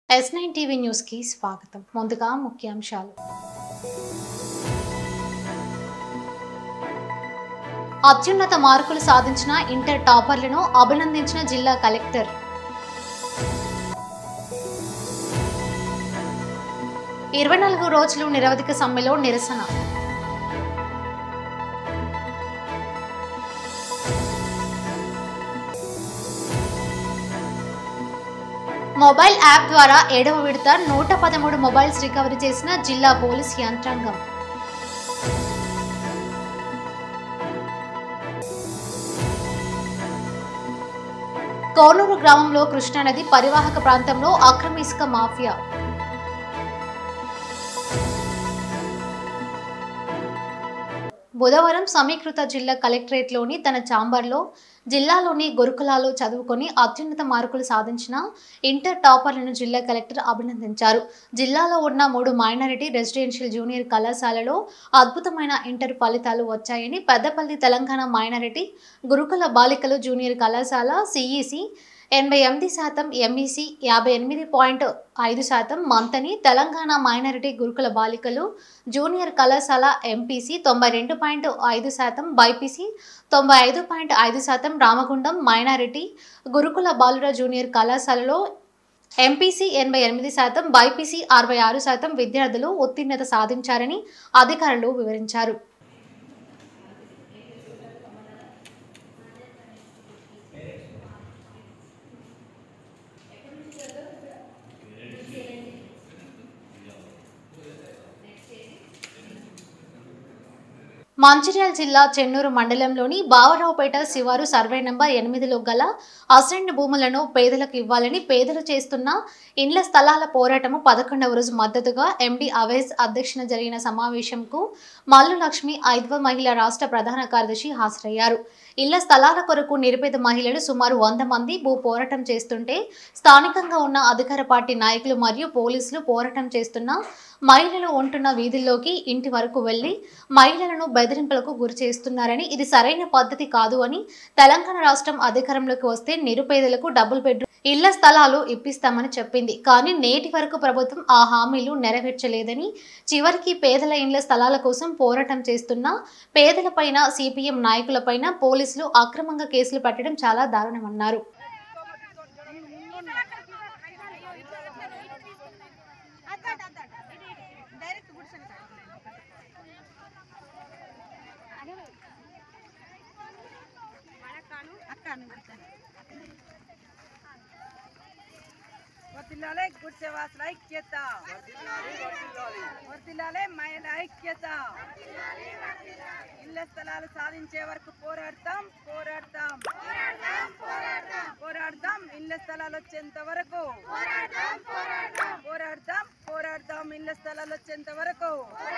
Yes nine TV news కి స్వాగతం ముందుగా ముఖ్యాంశాలు అత్యున్నత మార్కులు సాధించిన ఇంటర్ టాపర్లను అభినందించిన జిల్లా కలెక్టర్ ఇరవై నాలుగు రోజులు నిరవధిక సమ్మెలో నిరసన మొబైల్ యాప్ ద్వారా ఏడవ విడత నూట పదమూడు మొబైల్స్ రికవరీ చేసిన జిల్లా పోలీస్ యంత్రాంగం కోనూరు గ్రామంలో కృష్ణానది పరివాహక ప్రాంతంలో అక్రమ ఇసుక మాఫియా బుధవారం సమీకృత జిల్లా కలెక్టరేట్లోని తన ఛాంబర్లో జిల్లాలోని గురుకులాలో చదువుకొని అత్యున్నత మార్కులు సాధించిన ఇంటర్ టాపర్లను జిల్లా కలెక్టర్ అభినందించారు జిల్లాలో ఉన్న మూడు మైనారిటీ రెసిడెన్షియల్ జూనియర్ కళాశాలలో అద్భుతమైన ఇంటర్ ఫలితాలు వచ్చాయని పెద్దపల్లి తెలంగాణ మైనారిటీ గురుకుల బాలికలు జూనియర్ కళాశాల సిఈసి ఎనభై ఎనిమిది శాతం ఎంఈసి యాభై ఎనిమిది పాయింట్ ఐదు శాతం మంతని తెలంగాణ మైనారిటీ గురుకుల బాలికలు జూనియర్ కళాశాల ఎంపీసీ తొంభై రెండు పాయింట్ ఐదు శాతం బైపీసీ తొంభై ఐదు పాయింట్ ఐదు శాతం రామగుండం మైనారిటీ గురుకుల బాలుర జూనియర్ కళాశాలలో ఎంపీసీ ఎనభై ఎనిమిది శాతం బైపీసీ అరవై ఆరు శాతం విద్యార్థులు ఉత్తీర్ణత సాధించారని అధికారులు వివరించారు మంచిర్యాల జిల్లా చెన్నూరు మండలంలోని బావరావుపేట శివారు సర్వే నంబర్ ఎనిమిదిలో గల అసైన్డ్ భూములను పేదలకు ఇవ్వాలని పేదలు చేస్తున్న ఇండ్ల స్థలాల పోరాటము పదకొండవ రోజు మద్దతుగా ఎండి అవేజ్ అధ్యక్షన జరిగిన సమావేశంకు మల్లు లక్ష్మి ఐదవ మహిళా రాష్ట్ర ప్రధాన కార్యదర్శి హాజరయ్యారు ఇళ్ల స్థలాల కొరకు నిరుపేద మహిళలు సుమారు వంద మంది భూ పోరాటం చేస్తుంటే స్థానికంగా ఉన్న అధికార పార్టీ నాయకులు మరియు పోలీసులు పోరాటం చేస్తున్న మహిళలు ఉంటున్న వీధుల్లోకి ఇంటి వరకు వెళ్లి మహిళలను బెదిరింపులకు గురి చేస్తున్నారని ఇది సరైన పద్ధతి కాదు అని తెలంగాణ రాష్ట్రం అధికారంలోకి వస్తే నిరుపేదలకు డబుల్ బెడ్రూమ్ ఇళ్ల స్థలాలు ఇప్పిస్తామని చెప్పింది కానీ నేటి వరకు ప్రభుత్వం ఆ హామీలు నెరవేర్చలేదని చివరికి పేదల ఇండ్ల స్థలాల కోసం పోరాటం చేస్తున్న పేదలపైన సిపిఎం నాయకులపైన పోలీసులు అక్రమంగా కేసులు పెట్టడం చాలా దారుణమన్నారు డైరెక్ట్ గుడిసెలు అక్క వర్తిల్లాలే గుడిసె వాసుల ఐక్యత వర్తిల్లాలే మహిళ ఐక్యత ఇళ్ల స్థలాలు సాధించే వరకు పోరాడతాం పోరాడతాం పోరాడతాం ఇళ్ల స్థలాలు వచ్చేంత వరకు పోరాడతాం పోరాడతాం ఇళ్ల స్థలాలు వచ్చేంత వరకు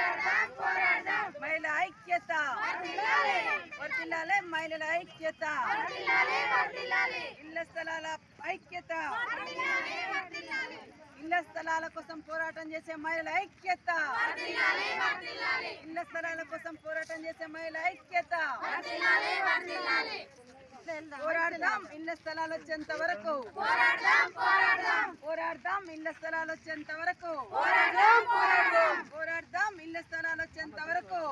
మహిళ ఐక్యత వర్తిల్లాలే మహిళల ఐక్యత ఇళ్ల స్థలాల ఐక్యత ఇళ్ల స్థలాల కోసం పోరాటం చేసే మహిళల ఐక్యత ఇళ్ల స్థలాల కోసం పోరాటం చేసే మహిళల ఐక్యత పోరాడదాం ఇళ్ల స్థలాలు వచ్చేంత వరకు పోరాడదాం ఇళ్ల స్థలాలు వచ్చేంత వరకు పోరాడదాం ఇళ్ల స్థలాలు వచ్చేంత వరకు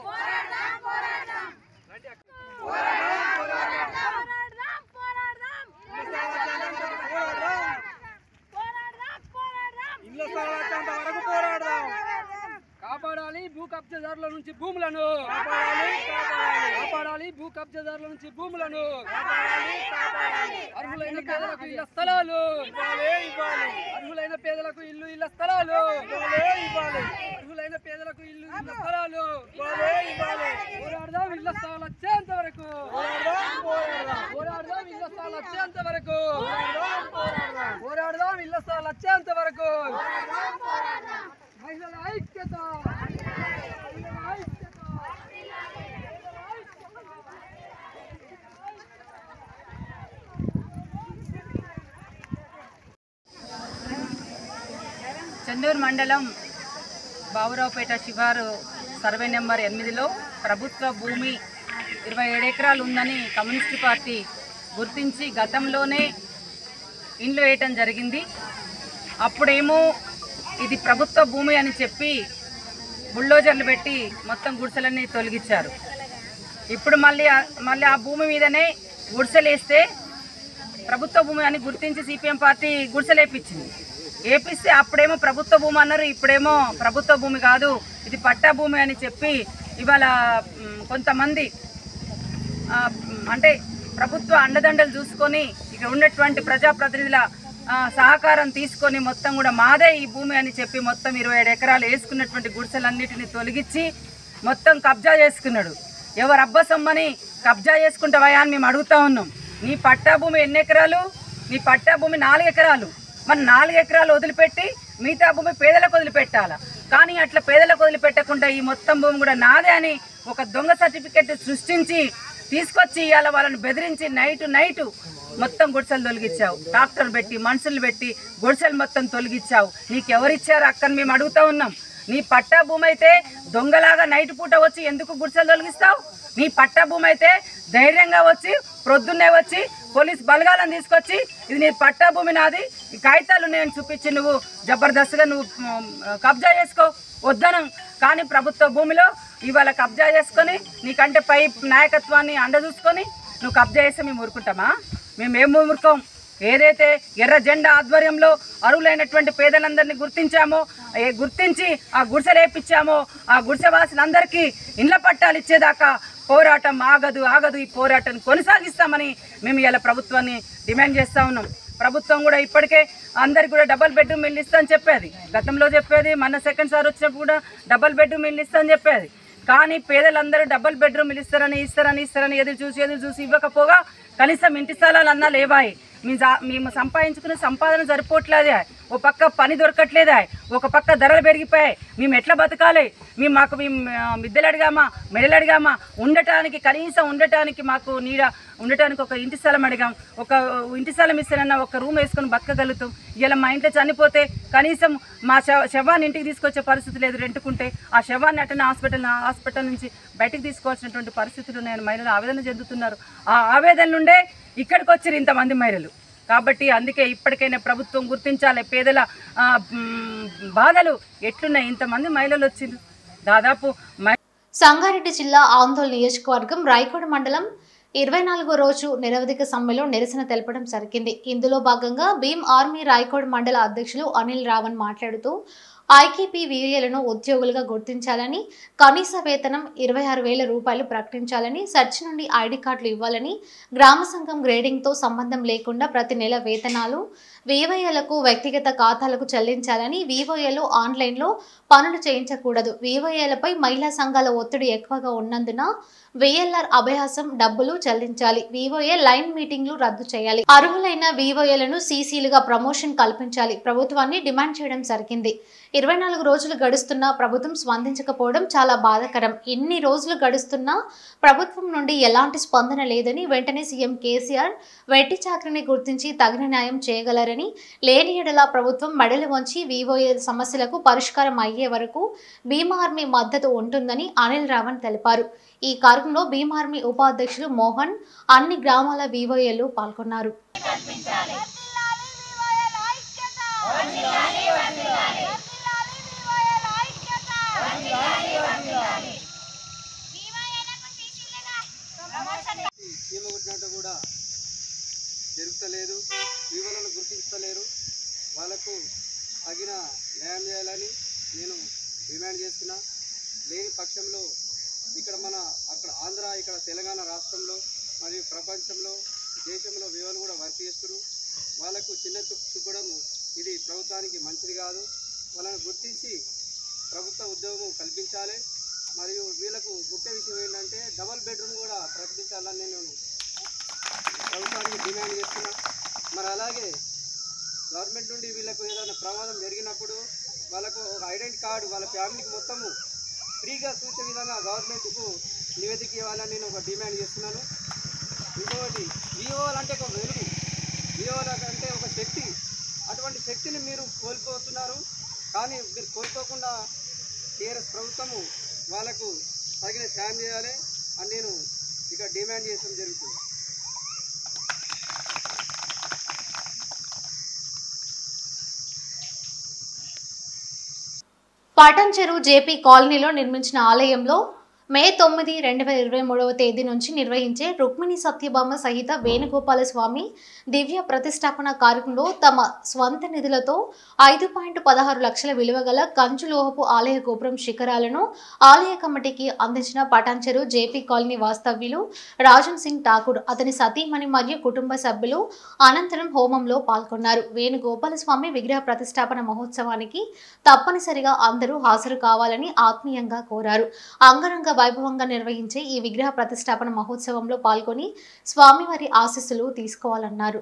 ఇళ్ళ స్థలాలంత వరకు పోరాడదాం కాపాడాలి భూ కబ్జాదారుల నుంచి భూములను కాపాడాలి భూ కబ్జాదారుల నుంచి భూములను అర్హులైన పేదలకు ఇళ్ల స్థలాలు అర్హులైన పేదలకు ఇల్లు ఇళ్ల స్థలాలు అర్హులైన పేదలకు ఇల్లు ఇళ్ల స్థలాలు పోరాడదాం ఇళ్ల స్థలాలు వచ్చేంత వరకు పోరాడదాం ఇళ్ల స్థలాలు వచ్చేంత వరకు పోరాడదాం ఇళ్ల స్థలాలు వచ్చేంత వరకు మహిళల ఐక్యత మహిళల ఐక్యత చందూరు మండలం బాబురావుపేట శివారు సర్వే నెంబర్ ఎనిమిదిలో ప్రభుత్వ భూమి ఇరవై ఏడు ఎకరాలు ఉందని కమ్యూనిస్టు పార్టీ గుర్తించి గతంలోనే ఇండ్లు వేయటం జరిగింది అప్పుడేమో ఇది ప్రభుత్వ భూమి అని చెప్పి బుల్డోజర్లు పెట్టి మొత్తం గుడిసెలన్నీ తొలగించారు ఇప్పుడు మళ్ళీ ఆ- మళ్ళీ ఆ భూమి మీదనే గుడిసెలేస్తే ప్రభుత్వ భూమి అని గుర్తించి సిపిఎం పార్టీ గుడిసెలేపించింది ఏపిస్తే అప్పుడేమో ప్రభుత్వ భూమి అన్నారు ఇప్పుడేమో ప్రభుత్వ భూమి కాదు ఇది పట్టా భూమి అని చెప్పి ఇవాళ మ్, కొంతమంది ఆ, మ్, అంటే ప్రభుత్వ అండదండలు చూసుకొని ఇక్కడ ఉన్నటువంటి ప్రజాప్రతినిధుల ఆ, సహకారం తీసుకొని మొత్తం కూడా మాదే ఈ భూమి అని చెప్పి మొత్తం ఇరవై ఏడు ఎకరాలు వేసుకున్నటువంటి గుడిసెలన్నిటిని తొలగించి మొత్తం కబ్జా చేసుకున్నాడు ఎవరు అబ్బసమ్మని కబ్జా చేసుకుంటావా అని మేము అడుగుతా ఉన్నాం నీ పట్టా భూమి ఎన్ని ఎకరాలు నీ పట్టా భూమి నాలుగు ఎకరాలు మరి నాలుగు ఎకరాలు వదిలిపెట్టి మిగతా భూమి పేదలకు వదిలిపెట్టాలా కానీ అట్లా పేదలకు వదిలిపెట్టకుండా ఈ మొత్తం భూమి కూడా నాదే అని ఒక దొంగ సర్టిఫికెట్ సృష్టించి తీసుకొచ్చి ఇవాళ వాళ్ళని బెదిరించి నైట్ నైట్ మొత్తం గుడిసెలు తొలగించావు డాక్టర్ పెట్టి మనుషులు పెట్టి గుడిసెలు మొత్తం తొలగించావు నీకెవరిచ్చారు అక్కని మేము అడుగుతా ఉన్నాం నీ పట్టా భూమి అయితే దొంగలాగా నైట్ పూట వచ్చి ఎందుకు గుడిసెలు తొలగిస్తావు నీ పట్టా భూమి అయితే ధైర్యంగా వచ్చి ప్రొద్దున్నే వచ్చి పోలీస్ బలగాలను తీసుకొచ్చి ఇది నీ పట్టా భూమి నాది ఈ కాగితాలు నేను చూపించి నువ్వు జబర్దస్త్గా నువ్వు మ్, కబ్జా చేసుకో వద్దనం కానీ ప్రభుత్వ భూమిలో ఇవాళ కబ్జా చేసుకొని నీకంటే పై నాయకత్వాన్ని అండ చూసుకొని నువ్వు కబ్జా చేస్తే మేము ఊరుకుంటామా మేము ఏం ఊరుకోం ఏదైతే ఎర్ర జెండా ఆధ్వర్యంలో అరువులైనటువంటి పేదలందరినీ గుర్తించామో ఏ గుర్తించి ఆ గుడిసెలు వేపించామో ఆ గుడిసె వాసులందరికీ ఇండ్ల పట్టాలు ఇచ్చేదాకా పోరాటం ఆగదు ఆగదు ఈ పోరాటం కొనసాగిస్తామని మేము ఇలా ప్రభుత్వాన్ని డిమాండ్ చేస్తా ఉన్నాం ప్రభుత్వం కూడా ఇప్పటికే అందరికి కూడా డబల్ బెడ్రూమ్ ఇల్లు ఇస్తా అని చెప్పేది గతంలో చెప్పేది మన సెకండ్ సార్ వచ్చినప్పుడు కూడా డబల్ బెడ్రూమ్ ఇల్లు ఇస్తా అని చెప్పేది కానీ పేదలందరూ డబుల్ బెడ్రూమ్ ఇస్తారని ఇస్తారని ఇస్తారని ఎదురు చూసి ఎదురు చూసి ఇవ్వకపోగా కనీసం ఇంటి స్థలాలు అన్నా లేవాయి మీ జా- మేము సంపాదించుకునే సంపాదన సరిపోవట్లేదే ఓ పక్క పని దొరకట్లేదా ఒక పక్క ధరలు పెరిగిపోయాయి మేము ఎట్లా బతకాలి మేము మాకు మేము ఆ, మిద్దెలు అడిగామా మెడలు అడిగామా ఉండటానికి కనీసం ఉండటానికి మాకు నీడ ఉండటానికి ఒక ఇంటి స్థలం అడిగాం ఒక ఇంటి స్థలం ఇస్తానన్న ఒక రూమ్ వేసుకొని బతకగలుగుతాం ఇలా మా ఇంట్లో చనిపోతే కనీసం మా శవ శవాన్ని ఇంటికి తీసుకొచ్చే పరిస్థితి లేదు రెంటుకుంటే ఆ శవాన్ని అటనే హాస్పిటల్ హాస్పిటల్ నుంచి బయటికి తీసుకోవాల్సినటువంటి పరిస్థితులు ఉన్నాయని మహిళలు ఆవేదన చెందుతున్నారు ఆ ఆవేదన నుండే ఇక్కడికి వచ్చారు ఇంతమంది మహిళలు కాబట్టి అందుకే ఇప్పటికైనా ప్రభుత్వం గుర్తించాలి పేదల ఆ, మ్, బాధలు ఎట్లున్నాయి ఇంతమంది మహిళలు వచ్చింది దాదాపు మహి- సంగారెడ్డి జిల్లా ఆందోళన నియోజకవర్గం రాయకోడ మండలం ఇరవై నాలుగో రోజు నిరవధిక సమ్మెలో నిరసన తెలపడం జరిగింది ఇందులో భాగంగా భీమ్ ఆర్మీ రాయకోడ్ మండల అధ్యక్షులు అనిల్ రావణ్ మాట్లాడుతూ ఐకేపీ వీఏలను ఉద్యోగులుగా గుర్తించాలని కనీస వేతనం ఇరవై ఆరు వేల రూపాయలు ప్రకటించాలని సర్చ్ నుండి ఐడి కార్డులు ఇవ్వాలని గ్రామ సంఘం గ్రేడింగ్తో సంబంధం లేకుండా ప్రతి నెల వేతనాలు వివోఏలకు వ్యక్తిగత ఖాతాలకు చెల్లించాలని వివోఏలు ఆన్లైన్లో పనులు చేయించకూడదు వివోఏలపై మహిళా సంఘాల ఒత్తిడి ఎక్కువగా ఉన్నందున విఎల్ఆర్ అభయాసం డబ్బులు చెల్లించాలి వివోఏ లైన్ మీటింగ్లు రద్దు చేయాలి అర్హులైన వివోఏలను సీసీలుగా ప్రమోషన్ కల్పించాలి ప్రభుత్వాన్ని డిమాండ్ చేయడం జరిగింది ఇరవై నాలుగు రోజులు గడుస్తున్నా ప్రభుత్వం స్పందించకపోవడం చాలా బాధాకరం ఎన్ని రోజులు గడుస్తున్నా ప్రభుత్వం నుండి ఎలాంటి స్పందన లేదని వెంటనే సీఎం కేసీఆర్ వెట్టి చాకరిని గుర్తించి తగిన న్యాయం చేయగలరని లేని ఎడల ప్రభుత్వం మెడలు వంచి వివోఏ సమస్యలకు పరిష్కారం అయ్యే వరకు భీమా ఆర్మీ మద్దతు ఉంటుందని అనిల్ రావణ్ తెలిపారు ఈ కార్యక్రమంలో భీమా ఆర్మీ ఉపాధ్యక్షులు మోహన్ అన్ని గ్రామాల వివోఏలు పాల్గొన్నారు చీమ కొట్టినట్టు కూడా జరుగుతలేదు వివలను గుర్తించలేరు వాళ్ళకు తగిన న్యాయం చేయాలని నేను డిమాండ్ చేస్తున్నా లేని పక్షంలో ఇక్కడ మన అక్కడ ఆంధ్ర ఇక్కడ తెలంగాణ రాష్ట్రంలో మరియు ప్రపంచంలో దేశంలో వివలు కూడా వర్క్ చేస్తున్నారు వాళ్ళకు చిన్న చూపు చూపడం ఇది ప్రభుత్వానికి మంచిది కాదు వాళ్ళని గుర్తించి ప్రభుత్వ ఉద్యోగం కల్పించాలి మరియు వీళ్ళకు ముఖ్య విషయం ఏంటంటే డబల్ బెడ్రూమ్ కూడా ప్రకటించాలని నేను ప్రభుత్వానికి డిమాండ్ చేస్తున్నా మరి అలాగే గవర్నమెంట్ నుండి వీళ్ళకు ఏదైనా ప్రమాదం జరిగినప్పుడు వాళ్ళకు ఒక ఐడెంటి కార్డు వాళ్ళ ఫ్యామిలీకి మొత్తము ఫ్రీగా చూసే విధంగా గవర్నమెంట్కు నివేదిక ఇవ్వాలని నేను ఒక డిమాండ్ చేస్తున్నాను ఇంకొకటి విఓలు అంటే ఒక వెలుగు విఓల అంటే ఒక శక్తి అటువంటి శక్తిని మీరు కోల్పోతున్నారు కానీ మీరు కోల్పోకుండా టీఆర్ఎస్ ప్రభుత్వము వాళ్ళకు తగిన సాయం చేయాలి అని నేను ఇక్కడ డిమాండ్ చేయడం జరుగుతుంది పాటన్ చెరువు జేపీ కాలనీలో నిర్మించిన ఆలయంలో మే తొమ్మిది రెండు వేల ఇరవై మూడవ తేదీ నుంచి నిర్వహించే రుక్మిణి సత్యభామ సహిత వేణుగోపాల స్వామి దివ్య ప్రతిష్టాపన కార్యక్రమంలో తమ స్వంత నిధులతో ఐదు పాయింట్ పదహారు లక్షల విలువ గల కంచులోహపు ఆలయ గోపురం శిఖరాలను ఆలయ కమిటీకి అందించిన పటాన్చెరు జేపీ కాలనీ వాస్తవ్యులు రాజన్ సింగ్ ఠాకూర్ అతని సతీమణి మరియు కుటుంబ సభ్యులు అనంతరం హోమంలో పాల్గొన్నారు వేణుగోపాల స్వామి విగ్రహ ప్రతిష్టాపన మహోత్సవానికి తప్పనిసరిగా అందరూ హాజరు కావాలని ఆత్మీయంగా కోరారు అంగరంగ వైభవంగా నిర్వహించే ఈ విగ్రహ ప్రతిష్టాపన మహోత్సవంలో పాల్గొని స్వామివారి ఆశీస్సులు తీసుకోవాలన్నారు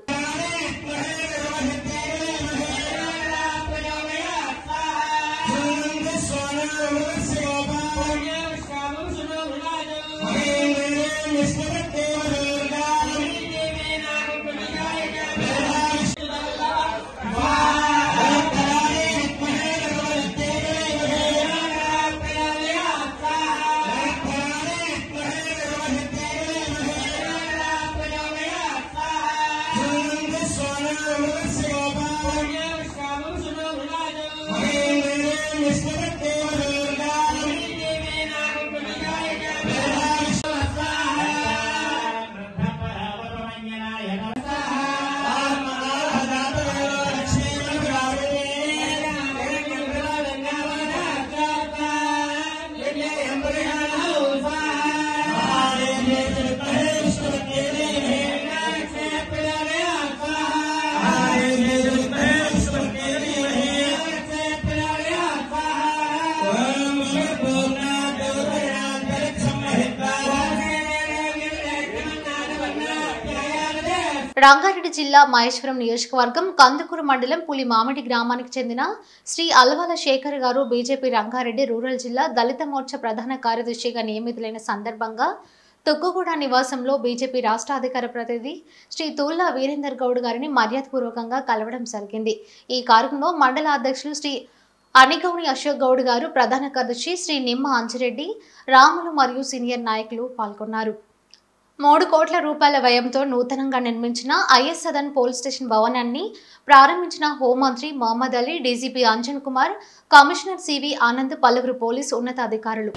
రంగారెడ్డి జిల్లా మహేశ్వరం నియోజకవర్గం కందుకూరు మండలం పులి మామిడి గ్రామానికి చెందిన శ్రీ అల్వాల శేఖర్ గారు బీజేపీ రంగారెడ్డి రూరల్ జిల్లా దళిత మోర్చా ప్రధాన కార్యదర్శిగా నియమితులైన సందర్భంగా తుక్కుగూడ నివాసంలో బీజేపీ రాష్ట్ర అధికార ప్రతినిధి శ్రీ తూల్లా వీరేందర్ గౌడ్ గారిని మర్యాదపూర్వకంగా కలవడం జరిగింది ఈ కార్యక్రమంలో మండల అధ్యక్షులు శ్రీ అనిగౌని అశోక్ గౌడ్ గారు ప్రధాన కార్యదర్శి శ్రీ నిమ్మ అంజిరెడ్డి రాములు మరియు సీనియర్ నాయకులు పాల్గొన్నారు మూడు కోట్ల రూపాయల వ్యయంతో నూతనంగా నిర్మించిన ఐఎస్ సదన్ పోలీస్ స్టేషన్ భవనాన్ని ప్రారంభించిన హోంమంత్రి Mahmood Ali DGP Anjan Kumar commissioner CV Anand పలువురు పోలీసు ఉన్నతాధికారులు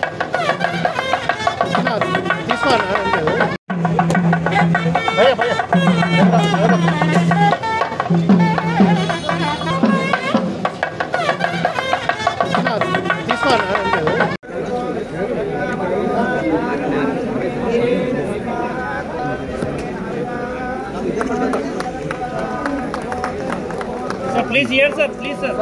Sir, please here, sir. Please, sir.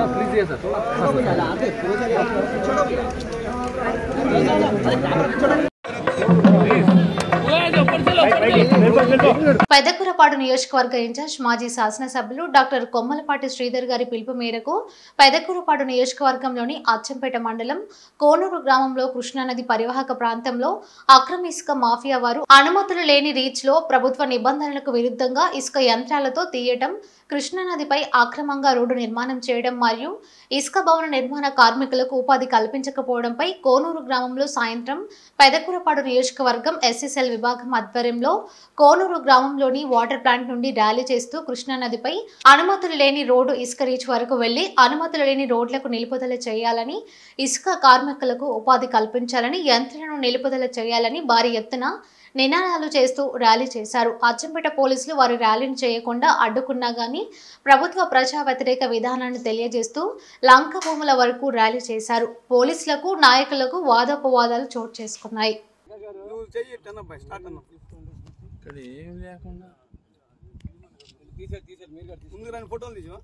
Pedakurapadu నియోజకవర్గ ఇన్ఛార్జ్ మాజీ శాసనసభ్యులు డాక్టర్ కొమ్మలపాటి శ్రీధర్ గారి పిలుపు మేరకు పెదకూరపాడు నియోజకవర్గంలోని అచ్చంపేట మండలం కోనూరు గ్రామంలో కృష్ణానది పరివాహక ప్రాంతంలో అక్రమ ఇసుక మాఫియా వారు అనుమతులు లేని రీచ్ లో ప్రభుత్వ నిబంధనలకు విరుద్ధంగా ఇసుక యంత్రాలతో తీయటం కృష్ణానదిపై అక్రమంగా రోడ్డు నిర్మాణం చేయడం మరియు ఇసుక భవన నిర్మాణ కార్మికులకు ఉపాధి కల్పించకపోవడంపై కోనూరు గ్రామంలో సాయంత్రం పెదకూరపాడు నియోజకవర్గం ఎస్ఎస్ఎల్ విభాగం ఆధ్వర్యంలో కోనూరు గ్రామంలోని వాటర్ ప్లాంట్ నుండి ర్యాలీ చేస్తూ కృష్ణానదిపై అనుమతులు లేని రోడ్డు ఇసుక రీచ్ వరకు వెళ్లి అనుమతులు లేని రోడ్లకు నిలుపుదల చేయాలని ఇసుక కార్మికులకు ఉపాధి కల్పించాలని యంత్రాలను నిలుపుదల చేయాలని భారీ ఎత్తున నినాదాలు చేస్తూ ర్యాలీ చేశారు అచ్చంపేట పోలీసులు వారి ర్యాలీని చేయకుండా అడ్డుకున్నా గానీ ప్రభుత్వ ప్రజా వ్యతిరేక విధానాన్ని తెలియజేస్తూ లంక భూముల వరకు ర్యాలీ చేశారు పోలీసులకు నాయకులకు వాదోపవాదాలు చోటు చేసుకున్నాయి నువ్వు చెయ్యి టెన్ అబ్బాయి స్టార్ట్ అన్న ఇక్కడ ఏం లేకుండా తీసారు తీసారు మీరు కూడా ముందు రెండు ఫోటోలు తీసావా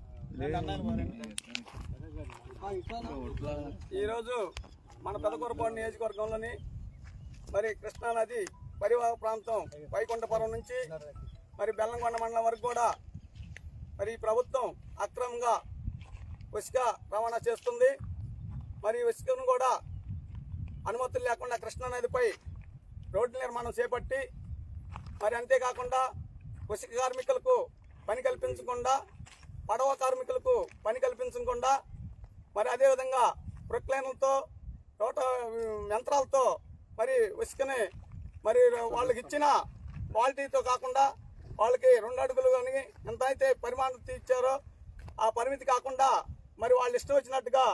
ఈరోజు మన పెదకూరపాడు నియోజకవర్గంలోని మరి కృష్ణానది పరివాహ ప్రాంతం వైకుంఠపురం నుంచి మరి బెల్లంకొండ మండలం వరకు కూడా మరి ఈ ప్రభుత్వం అక్రమంగా ఇసుక రవాణా చేస్తుంది మరి ఈ ఇసుకను కూడా అనుమతులు లేకుండా కృష్ణానదిపై రోడ్డు నిర్మాణం చేపట్టి మరి అంతేకాకుండా ఇసుక కార్మికులకు పని కల్పించకుండా పడవ కార్మికులకు పని కల్పించకుండా మరి అదేవిధంగా ప్రొక్లైన్లతో రోట యంత్రాలతో మరి ఇసుకని మరి వాళ్ళకి ఇచ్చిన క్వాలిటీతో కాకుండా వాళ్ళకి రెండు అడుగులు కానీ ఎంత అయితే పరిమాణం ఇచ్చారో ఆ పరిమితి కాకుండా మరి వాళ్ళు ఇష్టం వచ్చినట్టుగా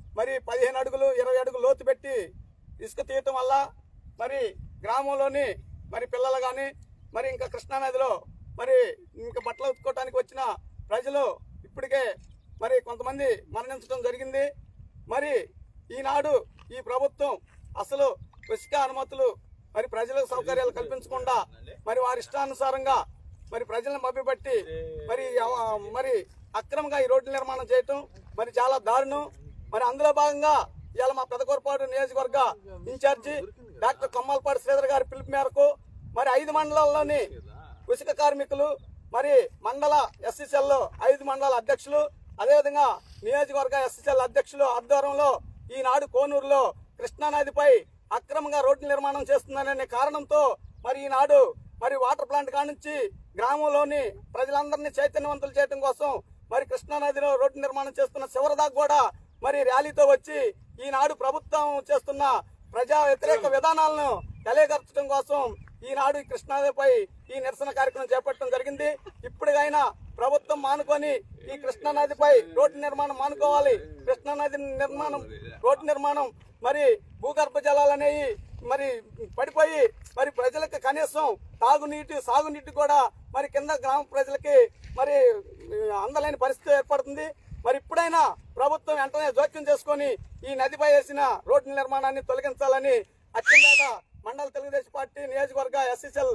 మరి పదిహేను అడుగులు ఇరవై అడుగులు లోతు పెట్టి ఇసుక తీయటం వల్ల మరి గ్రామంలోని మరి పిల్లలు కానీ మరి ఇంకా కృష్ణానదిలో మరి ఇంకా బట్టలు ఉతుక్కోవడానికి వచ్చిన ప్రజలు ఇప్పటికే మరి కొంతమంది మరణించడం జరిగింది మరి ఈనాడు ఈ ప్రభుత్వం అసలు ఇసుక అనుమతులు మరి ప్రజలకు సౌకర్యాలు కల్పించకుండా మరి వారి ఇష్టానుసారంగా మరి ప్రజలను మభ్యపెట్టి మరి అవ- మరి అక్రమంగా ఈ రోడ్డు నిర్మాణం చేయటం మరి చాలా దారుణం మరి అందులో భాగంగా ఇవాళ మా పెదకూరపాడు నియోజకవర్గ ఇన్ఛార్జి డాక్టర్ కొమ్మలపాటి శ్రీధర్ గారి పిలుపు మేరకు మరి ఐదు మండలాల్లోని ఇసుక కార్మికులు మరి మండల ఎస్సీసీఎల్ ఐదు మండలాల అధ్యక్షులు అదేవిధంగా నియోజకవర్గ ఎస్సీసీఎల్ అధ్యక్షులు ఆధ్వర్యంలో ఈనాడు కోనూరులో కృష్ణానదిపై అక్రమంగా రోడ్డు నిర్మాణం చేస్తుందనే కారణంతో మరి ఈనాడు మరి వాటర్ ప్లాంట్ కానుంచి గ్రామంలోని ప్రజలందరినీ చైతన్యవంతులు చేయడం కోసం మరి కృష్ణానదిలో రోడ్డు నిర్మాణం చేస్తున్న చివరిదాకా కూడా మరి ర్యాలీతో వచ్చి ఈనాడు ప్రభుత్వం చేస్తున్న ప్రజా వ్యతిరేక విధానాలను తెలియగరచడం కోసం ఈనాడు ఈ కృష్ణానదిపై ఈ నిరసన కార్యక్రమం చేపట్టడం జరిగింది ఇప్పటికైనా ప్రభుత్వం మానుకొని ఈ కృష్ణానదిపై రోడ్డు నిర్మాణం మానుకోవాలి కృష్ణానది నిర్మాణం రోడ్డు నిర్మాణం మరి భూగర్భ జలాలు అనేవి మరి పడిపోయి మరి ప్రజలకు కనీసం తాగునీటి సాగునీటి కూడా మరి కింద గ్రామ ప్రజలకి మరి ఆ, అందలేని పరిస్థితి ఏర్పడుతుంది మరి ఇప్పుడైనా ప్రభుత్వం వెంటనే జోక్యం చేసుకొని ఈ నదిపై వేసిన రోడ్డు నిర్మాణాన్ని తొలగించాలని అత్యంత మండల తెలుగుదేశం పార్టీ నియోజకవర్గ ఎస్ఎస్ఎల్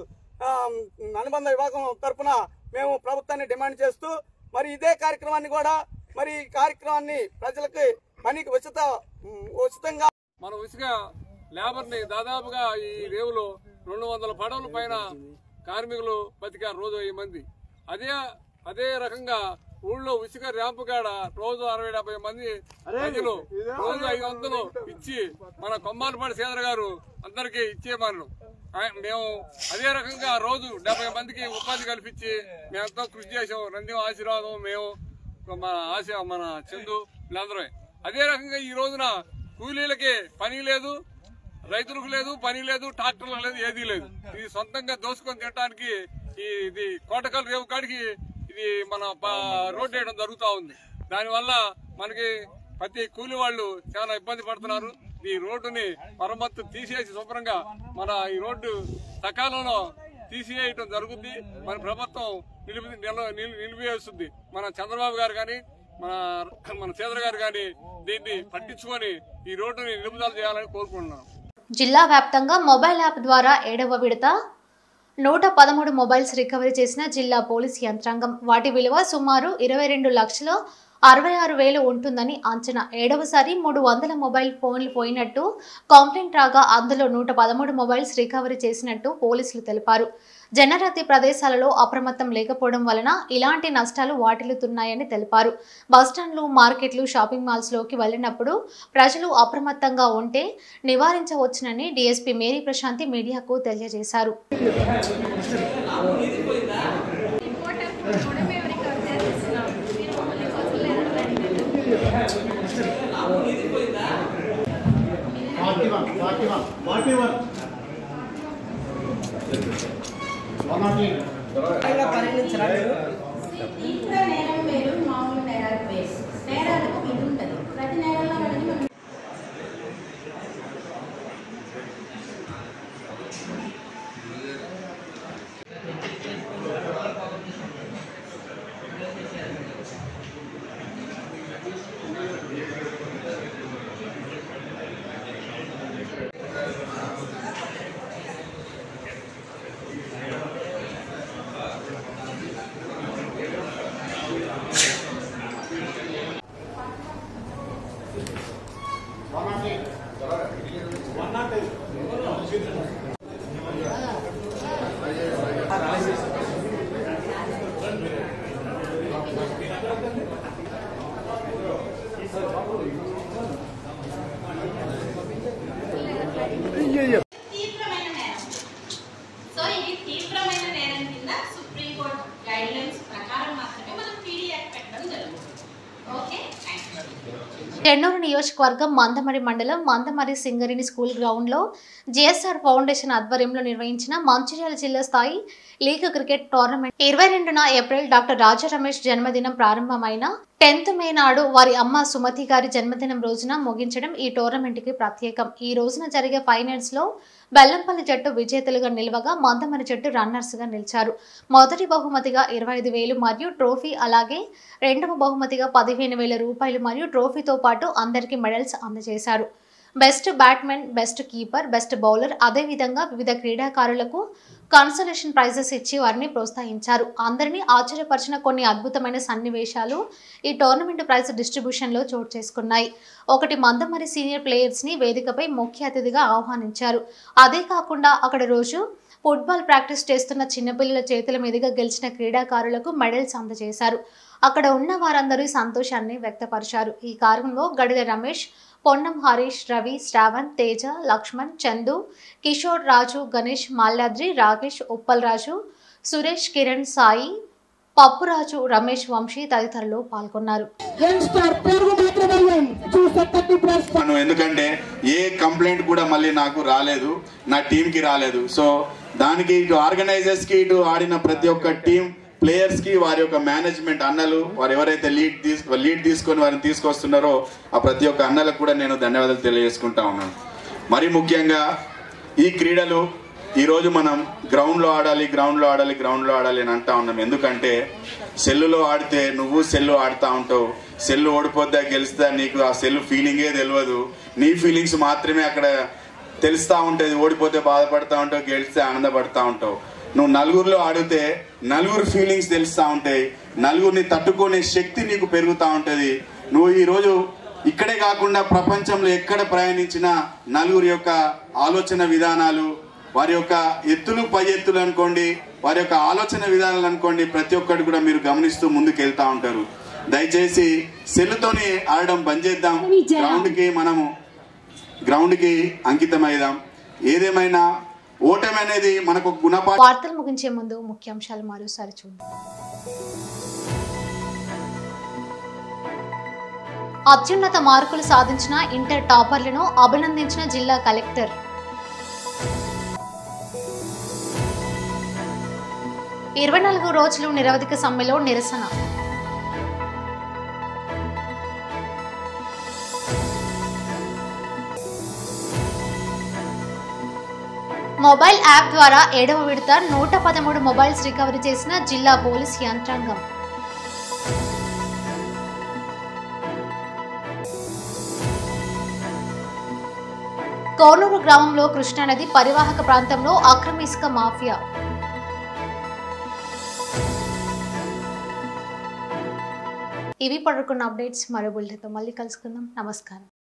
అనుబంధ విభాగం తరపున మేము ప్రభుత్వాన్ని డిమాండ్ చేస్తూ మరి ఇదే కార్యక్రమాన్ని కూడా మరి ఈ కార్యక్రమాన్ని ప్రజలకి పనికి ఉచిత ఉచితంగా మన ఉసుక లేబర్ని దాదాపుగా ఈ రేవులో రెండు వందల పడవల పైన కార్మికులు బతికారు రోజు వెయ్యి మంది అదే అదే రకంగా ఊళ్ళో ఉసుక ర్యాంపు కాడ రోజు అరవై డెబ్బై మంది ప్రజలు రోజు ఐదు వందలు ఇచ్చి మన కొమ్మాలపాటి సేదర్ గారు అందరికి ఇచ్చేయమన్నారు ఆయ- మేము అదే రకంగా రోజు డెబ్బై మందికి ఉపాధి కల్పించి మేమెంతో కృషి చేసాం రంజం ఆశీర్వాదం మేము మన ఆశ మన చందు వీళ్ళందరూ అదే రకంగా ఈ రోజున కూలీలకి పని లేదు రైతులకు లేదు పని లేదు ట్రాక్టర్లకు లేదు ఏదీ లేదు ఇది సొంతంగా దోసుకొని తినడానికి ఈ ఇది కోటకల్ రేవు కాడికి ఇది మన ప- రోడ్డు వేయడం జరుగుతూ ఉంది దానివల్ల మనకి ప్రతి కూలి వాళ్ళు చాలా ఇబ్బంది పడుతున్నారు ఈ రోడ్డుని మరమ్మత్తు తీసేసి శుభ్రంగా మన ఈ రోడ్డు సకాలంలో తీసివేయటం జరుగుద్ది మన ప్రభుత్వం నిలిపి నిల- నిల్- నిలిపివేస్తుంది మన చంద్రబాబు గారు కానీ మన మన చేదర్ గారు కానీ దీన్ని పట్టించుకొని ఈ రోడ్డుని నిలుపుదల చేయాలని కోరుకుంటున్నాను జిల్లా వ్యాప్తంగా మొబైల్ యాప్ ద్వారా ఏడవ విడత నూట పదమూడు మొబైల్స్ రికవరీ చేసిన జిల్లా పోలీస్ యంత్రాంగం వాటి విలువ సుమారు ఇరవై రెండు లక్షల అరవై ఆరు వేలు ఉంటుందని అంచనా ఏడవసారి మూడు వందల మొబైల్ ఫోన్లు పోయినట్టు కంప్లైంట్ రాగా అందులో నూట పదమూడు మొబైల్స్ రికవరీ చేసినట్టు పోలీసులు తెలిపారు జనరతి ప్రదేశాలలో అప్రమత్తం లేకపోవడం వలన ఇలాంటి నష్టాలు వాటిల్లుతున్నాయని తెలిపారు బస్టాండ్లు మార్కెట్లు షాపింగ్ మాల్స్లోకి వెళ్ళినప్పుడు ప్రజలు అప్రమత్తంగా ఉంటే నివారించవచ్చునని డీఎస్పీ మేరీ ప్రశాంతి మీడియాకు తెలియజేశారు తీవ్ర నేరం వేరు మామూలు నేరాలకు వేరు నేరాలకు ఇది ఉంటుంది ప్రతి నేరంలో వెళ్ళి మనం తీవ్రమైన నేరం సో ఇది తీవ్రమైన నేరం కింద సుప్రీంకోర్టు గైడ్ లైన్స్ ప్రకారం మాత్రమే మనం పీడీ యాక్ట్ పెట్టడం జరుగుతుంది ఓకే థ్యాంక్ యూ చెన్నూరు నియోజకవర్గం మందమరి మండలం మందమరి సింగరిని స్కూల్ గ్రౌండ్లో జిఎస్ఆర్ ఫౌండేషన్ ఆధ్వర్యంలో నిర్వహించిన మంచిర్యాల జిల్లా స్థాయి లీగ్ క్రికెట్ టోర్నమెంట్ ఇరవై రెండున ఏప్రిల్ డాక్టర్ రాజా రమేష్ జన్మదినం ప్రారంభమైన టెన్త్ మే నాడు వారి అమ్మ సుమతి గారి జన్మదినం రోజున ముగించడం ఈ టోర్నమెంట్ కి ప్రత్యేకం ఈ రోజున జరిగే ఫైనల్స్ లో బెల్లంపల్లి జట్టు విజేతలుగా నిలవగా మందమరి జట్టు రన్నర్స్ గా నిలిచారు మొదటి బహుమతిగా ఇరవై ఐదు వేలు మరియు ట్రోఫీ అలాగే రెండవ బహుమతిగా పదిహేను వేల రూపాయలు మరియు ట్రోఫీతో పాటు అందరికీ మెడల్స్ అందజేశారు best batsmen best keeper best bowler అదేవిధంగా వివిధ క్రీడాకారులకు కన్సలేషన్ ప్రైజెస్ ఇచ్చి వారిని ప్రోత్సహించారు అందరినీ ఆశ్చర్యపరిచిన కొన్ని అద్భుతమైన సన్నివేశాలు ఈ టోర్నమెంట్ ప్రైజ్ డిస్ట్రిబ్యూషన్లో చోటు చేసుకున్నాయి ఒకటి మందమరి సీనియర్ ప్లేయర్స్ని వేదికపై ముఖ్య అతిథిగా ఆహ్వానించారు అదే కాకుండా అక్కడ రోజు ఫుట్బాల్ ప్రాక్టీస్ చేస్తున్న చిన్నపిల్లల చేతుల మీదుగా గెలిచిన క్రీడాకారులకు మెడల్స్ అందజేశారు అక్కడ ఉన్న వారందరూ ఈ సంతోషాన్ని వ్యక్తపరిచారు ఈ కార్యక్రమంలో గడిల రమేష్ పొన్నం హరీష్ రవి శ్రావణ్ తేజ లక్ష్మణ్ చందు కిషోర్ రాజు గణేష్ మాల్యాద్రి రాకేష్ ఉప్పల్ రాజు సురేష్ కిరణ్ సాయి పప్పురాజు రమేష్ వంశీ తదితరులు పాల్గొన్నారు మనం ఎందుకంటే ఏ కంప్లైంట్ కూడా మళ్ళీ నాకు రాలేదు నా టీం కి రాలేదు సో దానికి ఇటు ఆర్గనైజర్స్ కి ఇటు ఆడిన ప్రతి ఒక్క టీం ప్లేయర్స్ కి వారి యొక్క మేనేజ్మెంట్ అన్నలు వారు ఎవరైతే లీడ్ తీసు లీడ్ తీసుకొని వారిని తీసుకొస్తున్నారో ఆ ప్రతి ఒక్క అన్నలకు కూడా నేను ధన్యవాదాలు తెలియజేసుకుంటా ఉన్నాను మరి ముఖ్యంగా ఈ క్రీడలు ఈరోజు మనం గ్రౌండ్లో ఆడాలి గ్రౌండ్లో ఆడాలి గ్రౌండ్లో ఆడాలి అని అంటా ఉన్నాం ఎందుకంటే సెల్లులో ఆడితే నువ్వు సెల్లు ఆడుతూ ఉంటావు సెల్లు ఓడిపోద్దా గెలుస్తా నీకు ఆ సెల్లు ఫీలింగే తెలియదు నీ ఫీలింగ్స్ మాత్రమే అక్కడ తెలుస్తూ ఉంటుంది ఓడిపోతే బాధపడతా ఉంటావు గెలిస్తే ఆనందపడతా ఉంటావు నువ్వు నలుగురిలో ఆడితే నలుగురు ఫీలింగ్స్ తెలుస్తూ ఉంటాయి నలుగురిని తట్టుకునే శక్తి నీకు పెరుగుతూ ఉంటుంది నువ్వు ఈరోజు ఇక్కడే కాకుండా ప్రపంచంలో ఎక్కడ ప్రయాణించినా నలుగురి యొక్క ఆలోచన విధానాలు వారి యొక్క ఎత్తులు పై ఎత్తులు అనుకోండి వారి యొక్క ఆలోచన విధానాలు అనుకోండి ప్రతి ఒక్కటి కూడా మీరు గమనిస్తూ ముందుకు వెళ్తా ఉంటారు దయచేసి సెల్లుతోని ఆడడం బంద్ చేద్దాం గ్రౌండ్ కి మనము గ్రౌండ్ కి అంకితమైదాం ఏదేమైనా ఓటమి అనేది మనకు ఒక గుణపాఠం వార్తలు ముగించే ముందు ముఖ్యాంశాలు మరోసారి చూద్దాం అత్యున్నత మార్కులు సాధించిన ఇంటర్ టాపర్లను అభినందించిన జిల్లా కలెక్టర్ ఇరవై నాలుగు రోజులు నిరవధిక సమ్మెలో నిరసన మొబైల్ యాప్ ద్వారా ఏడవ విడత నూట పదమూడు మొబైల్స్ రికవరీ చేసిన జిల్లా పోలీస్ యంత్రాంగం కోనూరు గ్రామంలో కృష్ణానది పరివాహక ప్రాంతంలో అక్రమ ఇసుక మాఫియా ఇవి పడుకున్న అప్డేట్స్ మరో బుల్లెతో మళ్ళీ కలుసుకుందాం నమస్కారం